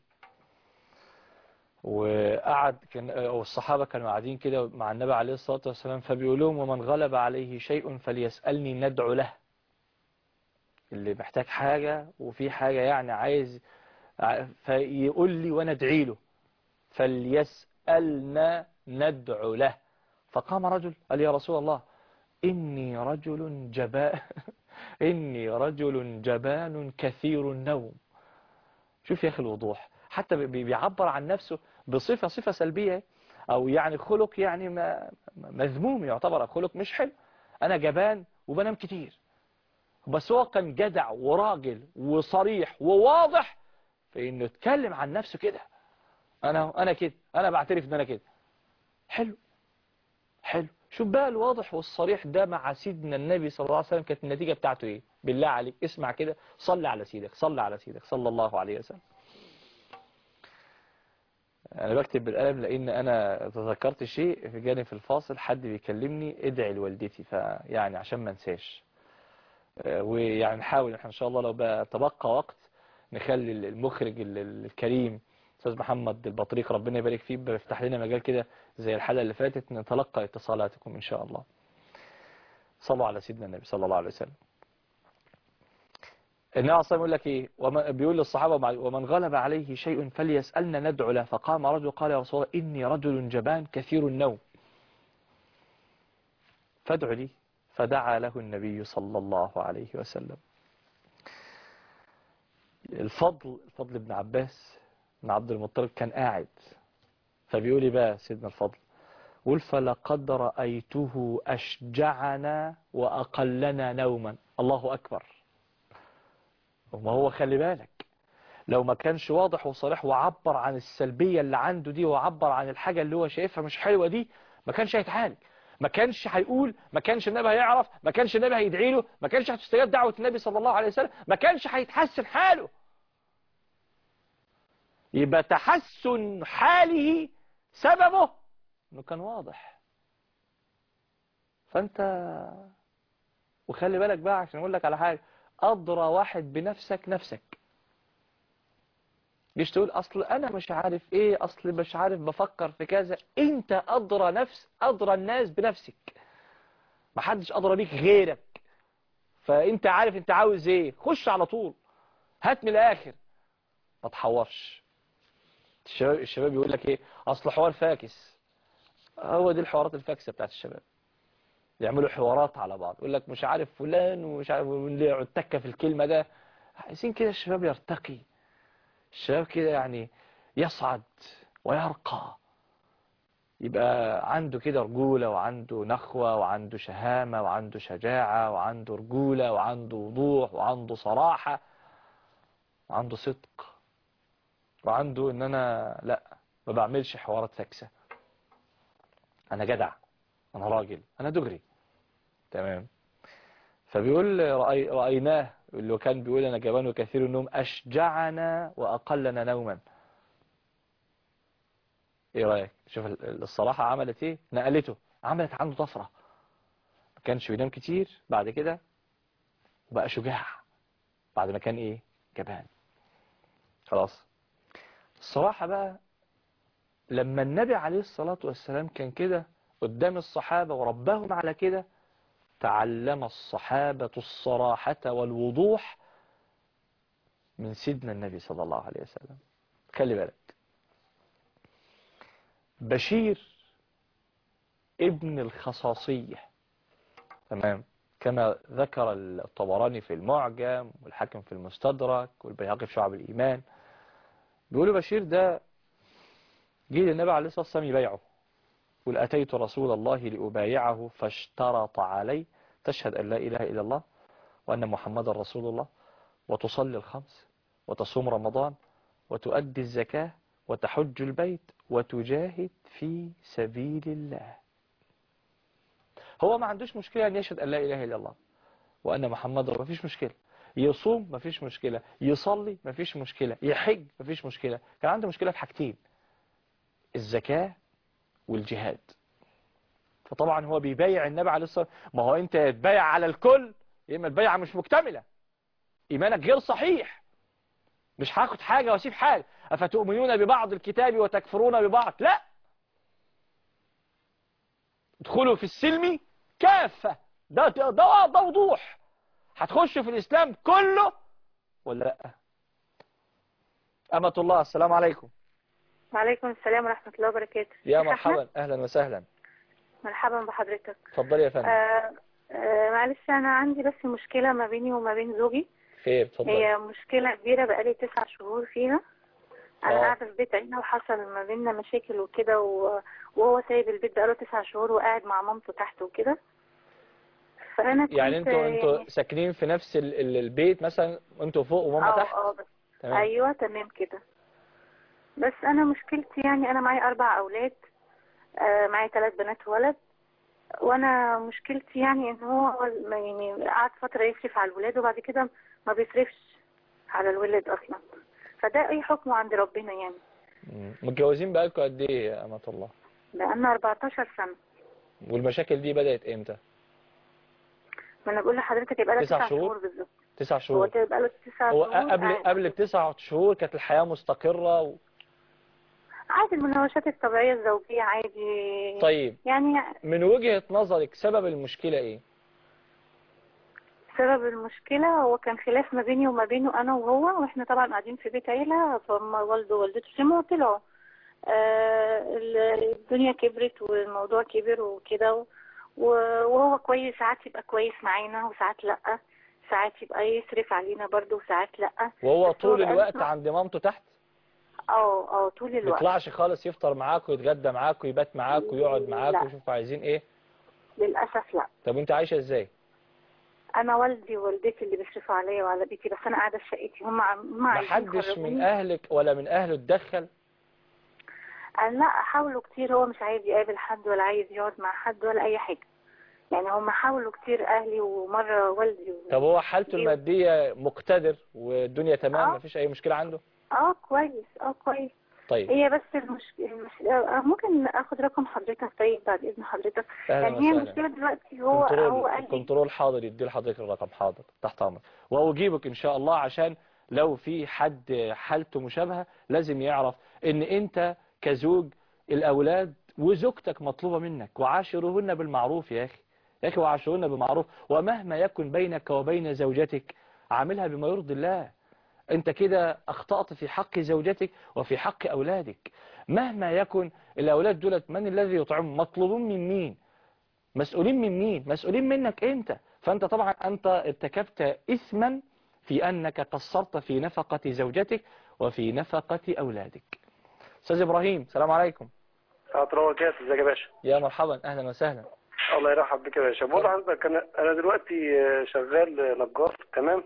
[SPEAKER 2] وقعد كان أو الصحابة كانوا قاعدين كده مع النبي عليه الصلاة والسلام فبيقول لهم ومن غلب عليه شيء فليسألني ندعو له اللي محتاج حاجة وفي حاجة يعني عايز فيقول لي وانا ادعي له فليسألنا ندعو له فقام رجل قال يا رسول الله إني رجل جبان إني رجل جبان كثير النوم شوف يا أخي الوضوح حتى بي- بيعبر عن نفسه بصفة صفة سلبية أو يعني خلق يعني ما مذموم يعتبر خلق مش حلو أنا جبان وبنام كتير بس هو كان جدع وراجل وصريح وواضح في انه يتكلم عن نفسه كده انا انا كده انا بعترف ان انا كده حلو حلو شوف بقى الواضح والصريح ده مع سيدنا النبي صلى الله عليه وسلم كانت النتيجة بتاعته ايه بالله عليك اسمع كده صلي على سيدك صلي على سيدك صلى الله عليه وسلم انا بكتب بالقلم لان انا تذكرت شيء في جانب في الفاصل حد بيكلمني ادعي لوالدتي فيعني عشان ما انساش آه، ويعني نحاول احنا ان شاء الله لو بقى تبقى وقت نخلي المخرج ال- ال- الكريم استاذ محمد البطريق ربنا يبارك فيه بيفتح لنا مجال كده زي الحلقه اللي فاتت نتلقى اتصالاتكم ان شاء الله صلوا على سيدنا النبي صلى الله عليه وسلم النبي عليه الصلاة والسلام يقول لك ايه وما بيقول للصحابة مع- ومن غلب عليه شيء فليسألنا ندعو له فقام رجل قال يا رسول الله إني رجل جبان كثير النوم فادع لي فدعا له النبي صلى الله عليه وسلم الفضل الفضل بن عباس بن عبد المطلب كان قاعد فبيقول لي بقى سيدنا الفضل قل فلقد رأيته أشجعنا وأقلنا نوما الله أكبر وما هو خلي بالك لو ما كانش واضح وصريح وعبر عن السلبية اللي عنده دي وعبر عن الحاجة اللي هو شايفها مش حلوة دي ما كانش هيتعالج ما كانش هيقول ما كانش النبي هيعرف ما كانش النبي هيدعي له ما كانش هتستجاب دعوة النبي صلى الله عليه وسلم ما كانش هيتحسن حاله يبقى تحسن حاله سببه انه كان واضح فانت وخلي بالك بقى عشان اقول لك على حاجة أدرى واحد بنفسك نفسك مش تقول أصل أنا مش عارف إيه أصل مش عارف بفكر في كذا أنت أدرى نفس أدرى الناس بنفسك محدش أدرى بيك غيرك فأنت عارف أنت عاوز إيه خش على طول هات من الآخر ما تحورش الشباب, الشباب يقول لك إيه أصل حوار فاكس هو دي الحوارات الفاكسة بتاعت الشباب يعملوا حوارات على بعض يقول لك مش عارف فلان ومش عارف واللي يقعد تكه في الكلمة ده عايزين كده الشباب يرتقي الشباب كده يعني يصعد ويرقى يبقى عنده كده رجولة وعنده نخوة وعنده شهامة وعنده شجاعة وعنده رجولة وعنده وضوح وعنده صراحة وعنده صدق وعنده ان انا لا ما بعملش حوارات فاكسة انا جدع انا راجل انا دغري تمام فبيقول رأي رأيناه اللي كان بيقول انا جبان وكثير النوم اشجعنا واقلنا نوما ايه رايك شوف الصراحة عملت ايه نقلته عملت عنده طفرة ما كانش بينام كتير بعد كده وبقى شجاع بعد ما كان ايه جبان خلاص الصراحة بقى لما النبي عليه الصلاة والسلام كان كده قدام الصحابة وربهم على كده تعلم الصحابة الصراحة والوضوح من سيدنا النبي صلى الله عليه وسلم خلي بالك بشير ابن الخصاصية تمام كما ذكر الطبراني في المعجم والحاكم في المستدرك والبيهقي في شعب الإيمان بيقولوا بشير ده جه للنبي عليه الصلاة والسلام يبايعه قل أتيت رسول الله لأبايعه فاشترط علي تشهد أن لا إله إلا الله وأن محمد رسول الله وتصلي الخمس وتصوم رمضان وتؤدي الزكاة وتحج البيت وتجاهد في سبيل الله هو ما عندوش مشكلة أن يشهد أن لا إله إلا الله وأن محمد ما فيش مشكلة يصوم ما فيش مشكلة يصلي ما فيش مشكلة يحج ما فيش مشكلة كان عنده مشكلة في حاجتين الزكاة والجهاد فطبعا هو بيبايع النبي عليه الصلاة ما هو انت تبايع على الكل يا اما البيعة مش مكتملة ايمانك غير صحيح مش هاخد حاجة واسيب حاجة افتؤمنون ببعض الكتاب وتكفرون ببعض لا ادخلوا في السلم كافة ده ده ده, ده وضوح هتخش في الاسلام كله ولا لا أمة الله السلام عليكم
[SPEAKER 3] وعليكم السلام ورحمة الله وبركاته
[SPEAKER 2] يا
[SPEAKER 3] شيخ أحمد،
[SPEAKER 2] مرحبا أهلا وسهلا
[SPEAKER 3] مرحبا بحضرتك
[SPEAKER 2] اتفضلي يا فندم
[SPEAKER 3] آه آه معلش أنا عندي بس مشكلة ما بيني وما بين زوجي
[SPEAKER 2] خير اتفضلي
[SPEAKER 3] هي مشكلة كبيرة بقالي تسع شهور فيها أنا
[SPEAKER 2] آه.
[SPEAKER 3] قاعدة في بيت عيلة وحصل ما بيننا مشاكل وكده و- وهو سايب البيت بقاله تسع شهور وقاعد مع مامته تحت وكده فأنا
[SPEAKER 2] يعني
[SPEAKER 3] كنت
[SPEAKER 2] انتوا انتوا
[SPEAKER 3] يعني-
[SPEAKER 2] ساكنين في نفس ال- ال- البيت مثلا انتوا فوق وماما
[SPEAKER 3] اه
[SPEAKER 2] تحت
[SPEAKER 3] اه بس
[SPEAKER 2] تمام
[SPEAKER 3] ايوه تمام كده بس انا مشكلتي يعني انا معايا اربع اولاد آه معايا ثلاث بنات وولد وانا مشكلتي يعني ان هو ما- يعني قعد فتره يصرف على الولاد وبعد كده ما بيصرفش على الولاد اصلا فده اي حكمه عند ربنا يعني
[SPEAKER 2] مم. متجوزين بقالكم قد ايه يا أمة الله
[SPEAKER 3] بقالنا 14 سنه
[SPEAKER 2] والمشاكل دي بدأت امتى
[SPEAKER 3] ما انا بقول لحضرتك يبقى لها
[SPEAKER 2] تسع
[SPEAKER 3] تسع
[SPEAKER 2] شهور؟
[SPEAKER 3] شهور بالظبط
[SPEAKER 2] تسع
[SPEAKER 3] هو
[SPEAKER 2] شهور
[SPEAKER 3] يبقى له تسع
[SPEAKER 2] هو
[SPEAKER 3] شهور
[SPEAKER 2] قبل
[SPEAKER 3] قاعد.
[SPEAKER 2] قبل التسع شهور كانت الحياة مستقرة و...
[SPEAKER 3] عادي المناوشات الطبيعيه الزوجيه عادي
[SPEAKER 2] طيب
[SPEAKER 3] يعني
[SPEAKER 2] من وجهة نظرك سبب المشكلة ايه
[SPEAKER 3] سبب المشكلة هو كان خلاف ما بيني وما بينه أنا وهو وإحنا طبعا قاعدين في بيت عيلة فهم والده ووالدته سمعوا طلعوا آه ال- الدنيا كبرت والموضوع كبر وكده و- وهو كويس ساعات يبقى كويس معانا وساعات لأ ساعات يبقى يصرف علينا برضه وساعات لأ
[SPEAKER 2] وهو
[SPEAKER 3] بس
[SPEAKER 2] طول
[SPEAKER 3] هو
[SPEAKER 2] الوقت
[SPEAKER 3] بقاله-
[SPEAKER 2] عند مامته تحت
[SPEAKER 3] اه اه طول الوقت
[SPEAKER 2] بيطلعش خالص يفطر معاكم يتغدى معاكم يبات معاكم يقعد معاكم
[SPEAKER 3] لا.
[SPEAKER 2] يشوفوا عايزين ايه
[SPEAKER 3] للأسف لأ
[SPEAKER 2] طب وانت عايشة ازاي
[SPEAKER 3] أنا والدي ووالدتي اللي بيصرفوا عليا وعلى بيتي بس أنا قاعدة في شقتي هم عم- هم عايزين
[SPEAKER 2] محدش من
[SPEAKER 3] يخرجوني.
[SPEAKER 2] اهلك ولا من اهله اتدخل
[SPEAKER 3] أنا لا حاولوا كتير هو مش عايز يقابل حد ولا عايز يقعد مع حد ولا أي حاجة يعني هم حاولوا كتير أهلي ومرة والدي و...
[SPEAKER 2] طب هو حالته
[SPEAKER 3] إيه؟
[SPEAKER 2] المادية مقتدر والدنيا تمام
[SPEAKER 3] آه.
[SPEAKER 2] مفيش اي مشكلة عنده
[SPEAKER 3] اه كويس اه كويس
[SPEAKER 2] طيب
[SPEAKER 3] هي بس المشكلة المش... آه، ممكن اخد رقم حضرتك طيب بعد اذن حضرتك
[SPEAKER 2] اهلا
[SPEAKER 3] يعني هي
[SPEAKER 2] وسهلا
[SPEAKER 3] المشكلة دلوقتي هو هو
[SPEAKER 2] كنترول
[SPEAKER 3] قال لي
[SPEAKER 2] كنترول حاضر يدي لحضرتك الرقم حاضر تحت امرك واجيبك ان شاء الله عشان لو في حد حالته مشابهة لازم يعرف ان انت كزوج الاولاد وزوجتك مطلوبة منك وعاشروهن بالمعروف يا اخي يا اخي وعاشروهن بالمعروف ومهما يكن بينك وبين زوجتك عاملها بما يرضي الله انت كده اخطأت في حق زوجتك وفي حق اولادك مهما يكن الاولاد دولت من الذي يطعمهم مطلوبون من مين مسؤولين من مين مسؤولين منك انت فانت طبعا انت ارتكبت اثما في انك قصرت في نفقة زوجتك وفي نفقة اولادك استاذ ابراهيم السلام عليكم
[SPEAKER 4] عطرة وكاس ازيك يا باشا
[SPEAKER 2] يا مرحبا اهلا وسهلا
[SPEAKER 4] الله يرحب بك يا باشا بقول لحضرتك انا انا دلوقتي آه، شغال نجار تمام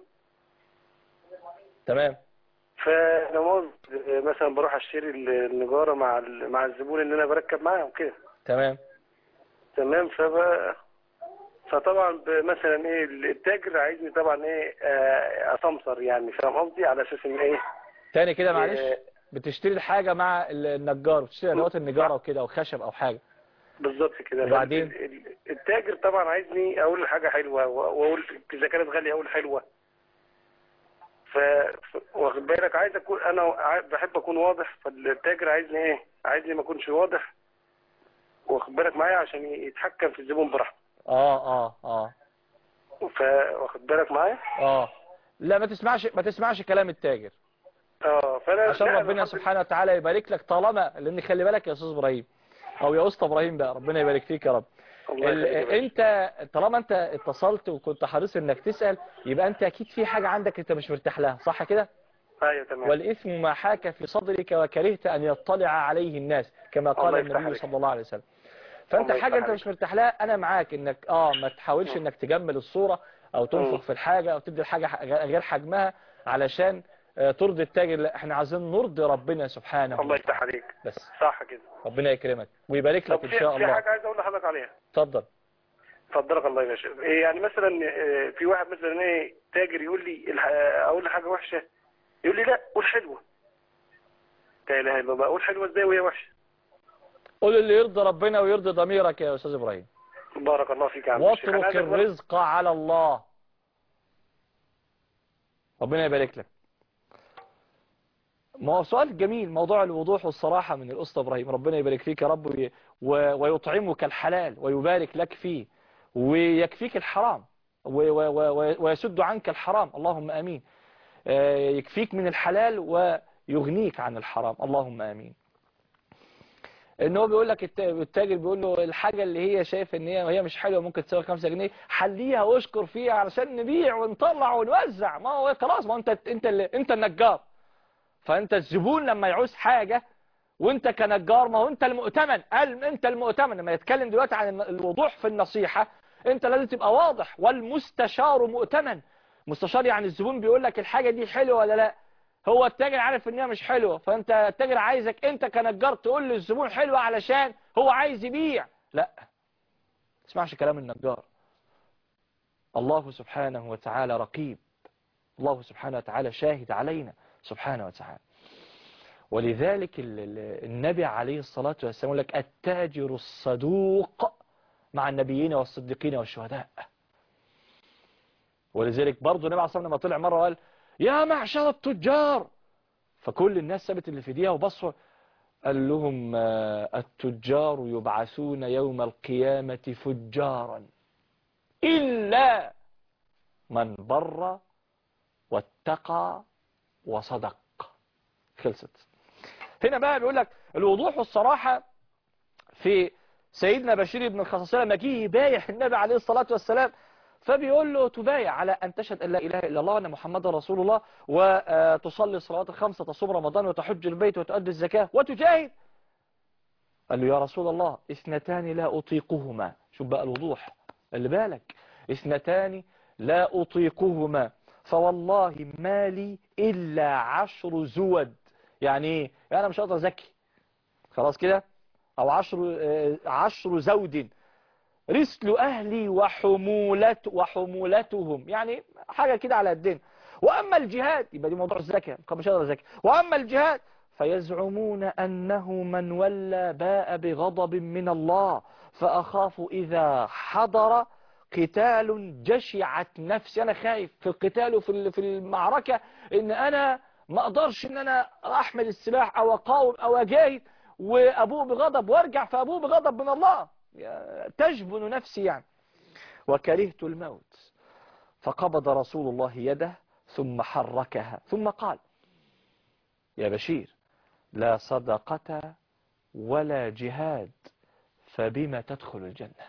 [SPEAKER 2] تمام
[SPEAKER 4] فنماذج آه، مثلا بروح اشتري النجاره مع ال- مع الزبون اللي انا بركب معاه وكده
[SPEAKER 2] تمام
[SPEAKER 4] تمام فب فطبعا ب- مثلا ايه التاجر عايزني طبعا ايه آه، اسمسر يعني فاهم قصدي على اساس ان ايه
[SPEAKER 2] تاني كده معلش
[SPEAKER 4] آه،
[SPEAKER 2] بتشتري الحاجة مع النجار بتشتري ادوات النجارة وكده وخشب او حاجة
[SPEAKER 4] بالظبط كده
[SPEAKER 2] وبعدين؟
[SPEAKER 4] فال- ال- التاجر طبعا عايزني اقول حاجه حلوه واقول اذا كانت غاليه اقول حلوه ف ف- واخد بالك عايز اكون انا ع- بحب اكون واضح فالتاجر عايزني ايه عايزني ما اكونش واضح واخد بالك معايا عشان يتحكم في الزبون براحته
[SPEAKER 2] اه اه اه
[SPEAKER 4] ف- واخد بالك معايا
[SPEAKER 2] اه لا ما تسمعش ما تسمعش كلام التاجر
[SPEAKER 4] اه فانا
[SPEAKER 2] عشان
[SPEAKER 4] لا،
[SPEAKER 2] ربنا
[SPEAKER 4] الحمد
[SPEAKER 2] سبحانه وتعالى يبارك لك طالما لان خلي بالك يا استاذ ابراهيم او يا اسطى ابراهيم بقى ربنا يبارك فيك يا رب
[SPEAKER 4] الله
[SPEAKER 2] ال-
[SPEAKER 4] يخليك يا
[SPEAKER 2] انت طالما انت اتصلت وكنت حريص انك تسأل يبقى انت اكيد في حاجة عندك انت مش مرتاح لها صح كده
[SPEAKER 4] باشا. ايوه تمام
[SPEAKER 2] والإثم ما حاك في صدرك وكرهت أن يطلع عليه الناس كما قال
[SPEAKER 4] الله يفتح
[SPEAKER 2] النبي
[SPEAKER 4] عليك.
[SPEAKER 2] صلى الله عليه وسلم فأنت
[SPEAKER 4] الله
[SPEAKER 2] حاجة
[SPEAKER 4] يفتح
[SPEAKER 2] أنت مش مرتاح لها أنا معاك إنك آه ما تحاولش إنك تجمل الصورة أو
[SPEAKER 4] مم.
[SPEAKER 2] تنفخ في الحاجة أو تدي الحاجة ح- غير حجمها علشان آه، ترضي التاجر لا احنا عايزين نرضي ربنا سبحانه
[SPEAKER 4] الله يفتح
[SPEAKER 2] وتعالى
[SPEAKER 4] عليك
[SPEAKER 2] بس
[SPEAKER 4] صح كده
[SPEAKER 2] ربنا يكرمك ويبارك
[SPEAKER 4] طب
[SPEAKER 2] لك إن
[SPEAKER 4] في,
[SPEAKER 2] شاء
[SPEAKER 4] في
[SPEAKER 2] الله
[SPEAKER 4] حاجه عايز اقول لحضرتك عليها
[SPEAKER 2] اتفضل
[SPEAKER 4] اتفضلك الله يا باشا إيه يعني مثلا إيه، في واحد مثلا ايه تاجر يقول لي الح- اقول له حاجه وحشه يقول لي لا قول حلوه لا اله الا الله اقول حلوه ازاي وهي وحشه
[SPEAKER 2] قول اللي يرضي ربنا ويرضي ضميرك يا أستاذ إبراهيم
[SPEAKER 4] بارك الله فيك يا عم الشيخ. أنا
[SPEAKER 2] واترك
[SPEAKER 4] عايز أقول-
[SPEAKER 2] الرزق على الله ربنا يبارك لك ما هو سؤال جميل موضوع الوضوح والصراحة من الأسطى إبراهيم ربنا يبارك فيك يا رب وي- و- ويطعمك الحلال ويبارك لك فيه ويكفيك الحرام و- و- و- ويسد عنك الحرام اللهم آمين آه، يكفيك من الحلال ويغنيك عن الحرام اللهم آمين ان هو بيقول لك الت- التاجر بيقول له الحاجة اللي هي شايف ان هي هي مش حلوة ممكن تساوي 5 جنيه حليها واشكر فيها علشان نبيع ونطلع ونوزع ما هو خلاص ما هو انت انت اللي انت النجار فانت الزبون لما يعوز حاجة وانت كنجار ما هو انت المؤتمن قال انت المؤتمن لما يتكلم دلوقتي عن الوضوح في النصيحة انت لازم تبقى واضح والمستشار مؤتمن مستشار يعني الزبون بيقول لك الحاجة دي حلوة ولا لا هو التاجر عارف ان هي مش حلوة فانت التاجر عايزك انت كنجار تقول للزبون حلوة علشان هو عايز يبيع لا تسمعش كلام النجار الله سبحانه وتعالى رقيب الله سبحانه وتعالى شاهد علينا سبحانه وتعالى ولذلك ال- ال- النبي عليه الصلاة والسلام يقول لك التاجر الصدوق مع النبيين والصديقين والشهداء ولذلك برضه النبي عليه الصلاة والسلام لما طلع مرة وقال يا معشر التجار فكل الناس سابت اللي في ايديها وبصوا قال لهم آه، التجار يبعثون يوم القيامة فجارا إلا من بر واتقى وصدق خلصت هنا بقى بيقول لك الوضوح والصراحة في سيدنا بشير بن الخصاصية لما جه يبايع النبي عليه الصلاة والسلام فبيقول له تبايع على أن تشهد أن لا إله إلا الله وأن محمد رسول الله وتصلي الصلوات الخمسة تصوم رمضان وتحج البيت وتؤدي الزكاة وتجاهد قال له يا رسول الله اثنتان لا أطيقهما شوف بقى الوضوح اللي بالك اثنتان لا أطيقهما فوالله ما لي إلا عشر زود يعني ايه يعني أنا مش هقدر أزكي خلاص كده أو عشر, آه، عشر زود رسل أهلي وحمولت وحمولتهم يعني حاجة كده على الدين وأما الجهاد يبقى دي موضوع الزكاة مش هقدر أزكي وأما الجهاد فيزعمون أنه من ولى باء بغضب من الله فأخاف إذا حضر قتال جشعت نفسي أنا خايف في القتال وفي ال- في المعركة إن أنا ما أقدرش إن أنا أحمل السلاح أو أقاوم أو أجاهد وأبوه بغضب وأرجع فأبوه بغضب من الله يا- تجبن نفسي يعني وكرهت الموت فقبض رسول الله يده ثم حركها ثم قال يا بشير لا صدقة ولا جهاد فبما تدخل الجنة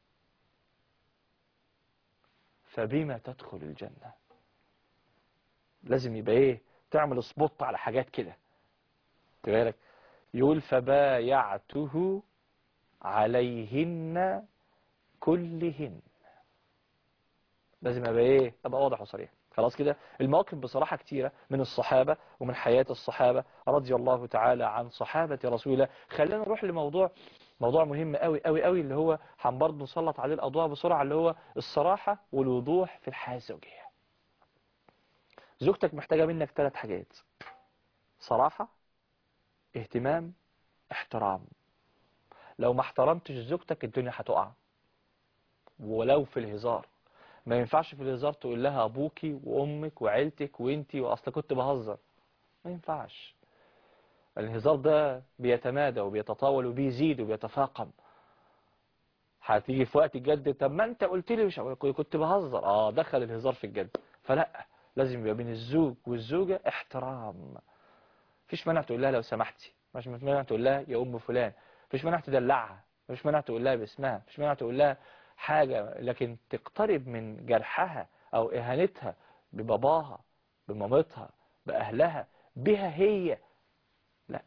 [SPEAKER 2] فبما تدخل الجنة لازم يبقى ايه تعمل سبوت على حاجات كده تبالك يقول فبايعته عليهن كلهن لازم ابقى ايه ابقى واضح وصريح خلاص كده المواقف بصراحة كتيرة من الصحابة ومن حياة الصحابة رضي الله تعالى عن صحابة رسول الله خلينا نروح لموضوع موضوع مهم قوي قوي قوي اللي هو هن برضه نسلط عليه الأضواء بسرعة اللي هو الصراحة والوضوح في الحياة الزوجية زوجتك محتاجة منك ثلاث حاجات صراحة اهتمام احترام لو ما احترمتش زوجتك الدنيا هتقع ولو في الهزار ما ينفعش في الهزار تقول لها ابوكي وامك وعيلتك وانتي واصل كنت بهزر ما ينفعش الهزار ده بيتمادى وبيتطاول وبيزيد وبيتفاقم هتيجي في وقت الجد طب ما انت قلت لي مش كنت بهزر اه دخل الهزار في الجد فلا لازم يبقى بين الزوج والزوجة احترام مفيش مانع تقول لها لو سمحتي مش مانع تقول لها يا ام فلان مفيش مانع تدلعها مفيش مانع تقول لها باسمها مفيش مانع تقول لها حاجة لكن تقترب من جرحها او اهانتها بباباها بمامتها باهلها بها هي لا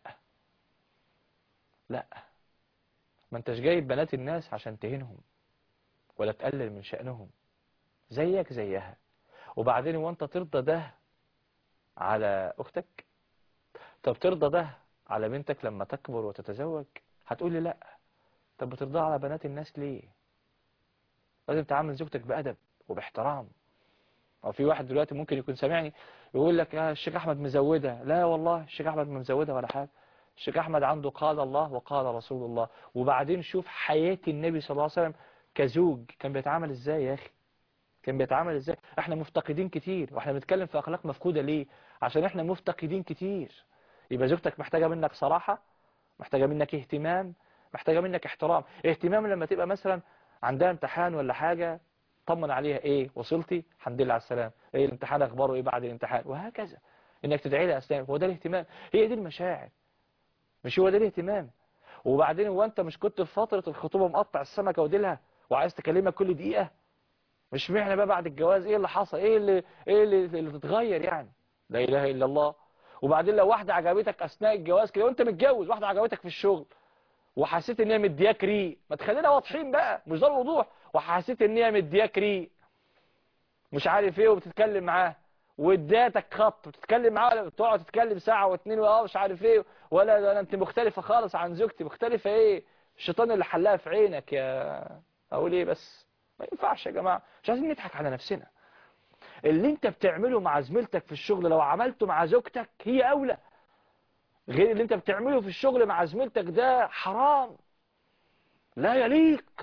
[SPEAKER 2] لا ما انتش جايب بنات الناس عشان تهينهم ولا تقلل من شأنهم زيك زيها وبعدين وانت ترضى ده على اختك طب ترضى ده على بنتك لما تكبر وتتزوج هتقول لي لا طب بترضى على بنات الناس ليه لازم تعامل زوجتك بأدب وباحترام او في واحد دلوقتي ممكن يكون سامعني يقول لك يا الشيخ احمد مزودة لا والله الشيخ احمد ما مزودة ولا حاجة الشيخ احمد عنده قال الله وقال رسول الله وبعدين شوف حياة النبي صلى الله عليه وسلم كزوج كان بيتعامل ازاي يا اخي كان بيتعامل ازاي احنا مفتقدين كتير واحنا بنتكلم في اخلاق مفقودة ليه عشان احنا مفتقدين كتير يبقى زوجتك محتاجة منك صراحة محتاجة منك اهتمام محتاجة منك احترام اهتمام لما تبقى مثلا عندها امتحان ولا حاجة طمن عليها ايه وصلتي الحمد لله على السلام ايه الامتحان اخباره ايه بعد الامتحان وهكذا انك تدعي لها اثناء هو ده الاهتمام هي دي المشاعر مش هو ده الاهتمام وبعدين هو انت مش كنت في فترة الخطوبة مقطع السمكة وديلها وعايز تكلمك كل دقيقة مش معنى بقى بعد الجواز ايه اللي حصل ايه اللي ايه اللي, اللي تتغير يعني لا اله الا الله وبعدين لو واحدة عجبتك اثناء الجواز كده وانت متجوز واحدة عجبتك في الشغل وحسيت ان هي مدياك ريق ما تخلينا واضحين بقى مش ده الوضوح وحسيت ان هي مدياك ريق مش عارف ايه وبتتكلم معاه واداتك خط بتتكلم معاه ولا بتقعد تتكلم ساعة واتنين واه مش عارف ايه ولا ده انت مختلفة خالص عن زوجتي مختلفة ايه الشيطان اللي حلها في عينك يا اقول ايه بس ما ينفعش يا جماعة مش عايزين نضحك على نفسنا اللي انت بتعمله مع زميلتك في الشغل لو عملته مع زوجتك هي اولى غير اللي انت بتعمله في الشغل مع زميلتك ده حرام لا يليق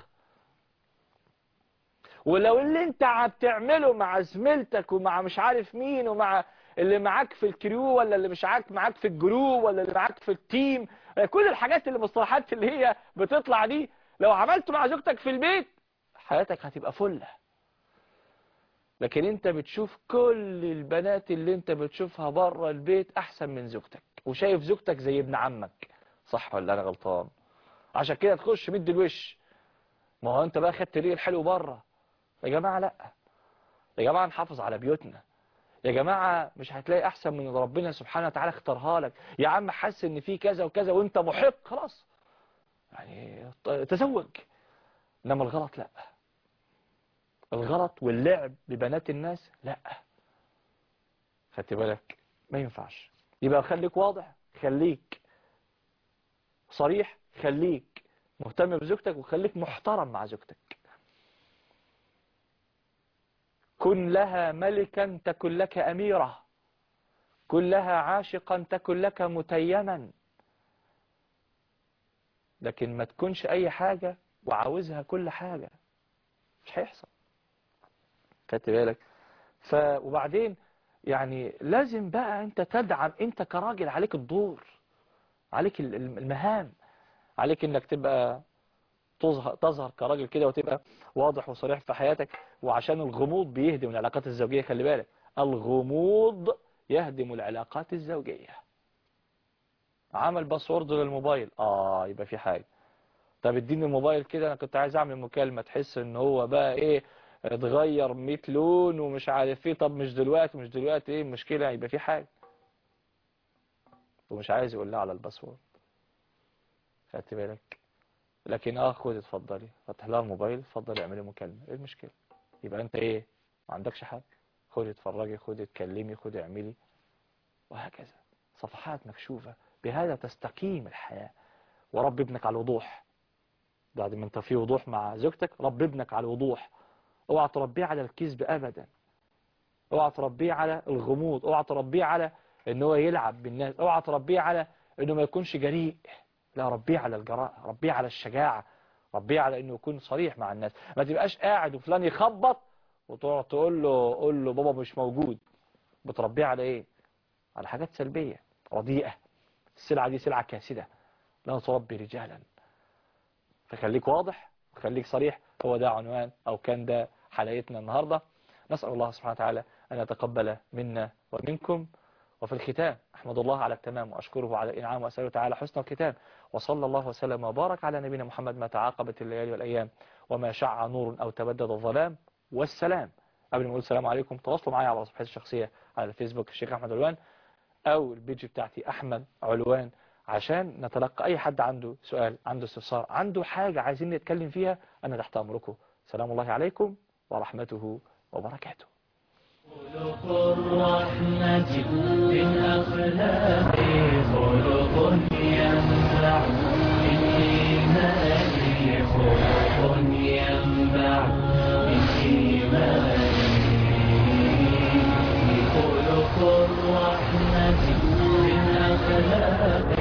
[SPEAKER 2] ولو اللي انت بتعمله مع زميلتك ومع مش عارف مين ومع اللي معاك في الكريو ولا اللي مش معاك معاك في الجروب ولا اللي معاك في التيم كل الحاجات اللي المصطلحات اللي هي بتطلع دي لو عملته مع زوجتك في البيت حياتك هتبقى فله لكن انت بتشوف كل البنات اللي انت بتشوفها بره البيت احسن من زوجتك وشايف زوجتك زي ابن عمك صح ولا انا غلطان عشان كده تخش مد الوش ما هو انت بقى خدت ريق الحلو بره يا جماعة لا يا جماعة نحافظ على بيوتنا يا جماعة مش هتلاقي احسن من ربنا سبحانه وتعالى اختارها لك يا عم حس ان في كذا وكذا وانت محق خلاص يعني تزوج انما الغلط لا الغلط واللعب ببنات الناس لا خدت بالك ما ينفعش يبقى خليك واضح خليك صريح خليك مهتم بزوجتك وخليك محترم مع زوجتك كن لها ملكا تكن لك أميرة كن لها عاشقا تكن لك متيما لكن ما تكونش أي حاجة وعاوزها كل حاجة مش هيحصل خدت بالك ف وبعدين يعني لازم بقى انت تدعم انت كراجل عليك الدور عليك المهام عليك انك تبقى تظهر, تظهر كراجل كده وتبقى واضح وصريح في حياتك وعشان الغموض بيهدم العلاقات الزوجية خلي بالك الغموض يهدم العلاقات الزوجية عمل باسورد للموبايل اه يبقى في حاجة طب اديني الموبايل كده انا كنت عايز اعمل مكالمة تحس ان هو بقى ايه اتغير 100 لون ومش عارف ايه طب مش دلوقتي مش دلوقتي ايه المشكلة يبقى في حاجة ومش عايز يقول لها على الباسورد خدت بالك لكن اه خد اتفضلي فتح لها الموبايل اتفضلي اعملي مكالمة ايه المشكلة يبقى انت ايه ما عندكش حاجة خدي اتفرجي خدي اتكلمي خدي اعملي وهكذا صفحات مكشوفة بهذا تستقيم الحياة ورب ابنك على الوضوح بعد ما انت في وضوح مع زوجتك رب ابنك على الوضوح اوعى تربيه على الكذب ابدا اوعى تربيه على الغموض اوعى تربيه على ان هو يلعب بالناس اوعى تربيه على انه ما يكونش جريء لا ربيه على الجراءة ربيه على الشجاعة ربيه على انه يكون صريح مع الناس ما تبقاش قاعد وفلان يخبط وتقعد تقول له قول له بابا مش موجود بتربيه على ايه على حاجات سلبية رديئة السلعة دي سلعة كاسدة لا تربي رجالا فخليك واضح خليك صريح هو ده عنوان أو كان ده حلقتنا النهاردة نسأل الله سبحانه وتعالى أن يتقبل منا ومنكم وفي الختام أحمد الله على التمام وأشكره على الإنعام وأسأله تعالى حسن الختام وصلى الله وسلم وبارك على نبينا محمد ما تعاقبت الليالي والأيام وما شع نور أو تبدد الظلام والسلام قبل ما أقول السلام عليكم تواصلوا معي على صفحتي الشخصية على الفيسبوك الشيخ أحمد علوان أو البيج بتاعتي أحمد علوان عشان نتلقى أي حد عنده سؤال عنده استفسار عنده حاجة عايزين نتكلم فيها أنا تحت أمركم سلام الله عليكم ورحمته وبركاته
[SPEAKER 1] خلق الرحمة من أخلاق خلق ينفع من إيمان خلق ينفع من إيمان خلق الرحمة من أخلاق